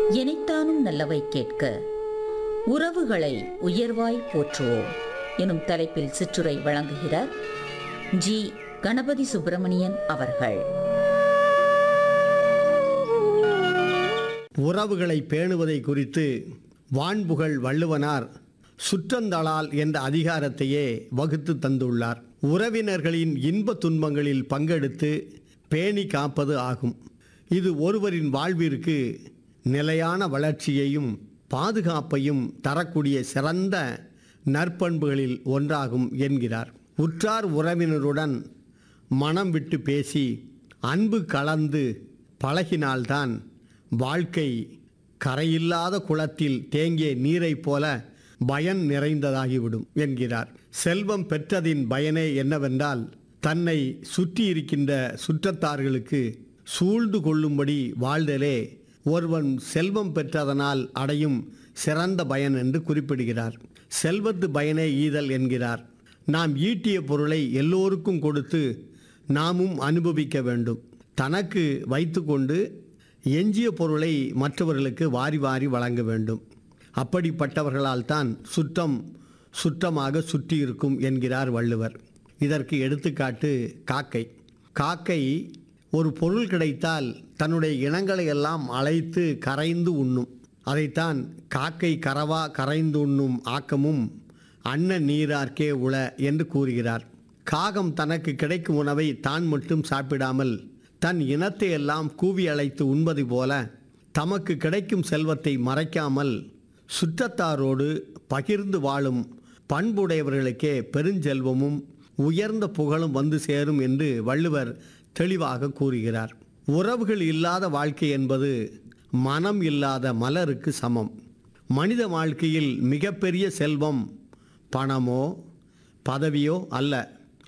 எனைத்தானும் நல்லவை கேட்க உறவுகளை உயர்வாய் போற்றுவோம் எனும் தலைப்பில் சிற்றுரை வழங்குகிறார் ஜி கணபதி சுப்பிரமணியன் அவர்கள் உறவுகளை பேணுவதை குறித்து வான்புகழ் வள்ளுவனார் சுற்றந்தளால் என்ற அதிகாரத்தையே வகுத்து தந்துள்ளார் உறவினர்களின் இன்ப துன்பங்களில் பங்கெடுத்து பேணி காப்பது ஆகும் இது ஒருவரின் வாழ்விற்கு நிலையான வளர்ச்சியையும் பாதுகாப்பையும் தரக்கூடிய சிறந்த நற்பண்புகளில் ஒன்றாகும் என்கிறார் உற்றார் உறவினருடன் மனம் விட்டு பேசி அன்பு கலந்து பழகினால்தான் வாழ்க்கை கரையில்லாத குளத்தில் தேங்கிய நீரைப் போல பயன் நிறைந்ததாகிவிடும் என்கிறார் செல்வம் பெற்றதின் பயனே என்னவென்றால் தன்னை சுற்றி இருக்கின்ற சுற்றத்தார்களுக்கு சூழ்ந்து கொள்ளும்படி வாழ்தலே ஒருவன் செல்வம் பெற்றதனால் அடையும் சிறந்த பயன் என்று குறிப்பிடுகிறார் செல்வத்து பயனே ஈதல் என்கிறார் நாம் ஈட்டிய பொருளை எல்லோருக்கும் கொடுத்து நாமும் அனுபவிக்க வேண்டும் தனக்கு வைத்துக்கொண்டு எஞ்சிய பொருளை மற்றவர்களுக்கு வாரி வாரி வழங்க வேண்டும் அப்படிப்பட்டவர்களால் தான் சுற்றம் சுற்றமாக சுற்றி இருக்கும் என்கிறார் வள்ளுவர் இதற்கு எடுத்துக்காட்டு காக்கை காக்கை ஒரு பொருள் கிடைத்தால் தன்னுடைய இனங்களை எல்லாம் அழைத்து கரைந்து உண்ணும் அதைத்தான் காக்கை கரவா கரைந்து உண்ணும் ஆக்கமும் அன்ன நீரார்க்கே உள என்று கூறுகிறார் காகம் தனக்கு கிடைக்கும் உணவை தான் மட்டும் சாப்பிடாமல் தன் இனத்தை எல்லாம் கூவி அழைத்து உண்பது போல தமக்கு கிடைக்கும் செல்வத்தை மறைக்காமல் சுற்றத்தாரோடு பகிர்ந்து வாழும் பண்புடையவர்களுக்கே பெருஞ்செல்வமும் உயர்ந்த புகழும் வந்து சேரும் என்று வள்ளுவர் தெளிவாக கூறுகிறார் உறவுகள் இல்லாத வாழ்க்கை என்பது மனம் இல்லாத மலருக்கு சமம் மனித வாழ்க்கையில் மிகப்பெரிய செல்வம் பணமோ பதவியோ அல்ல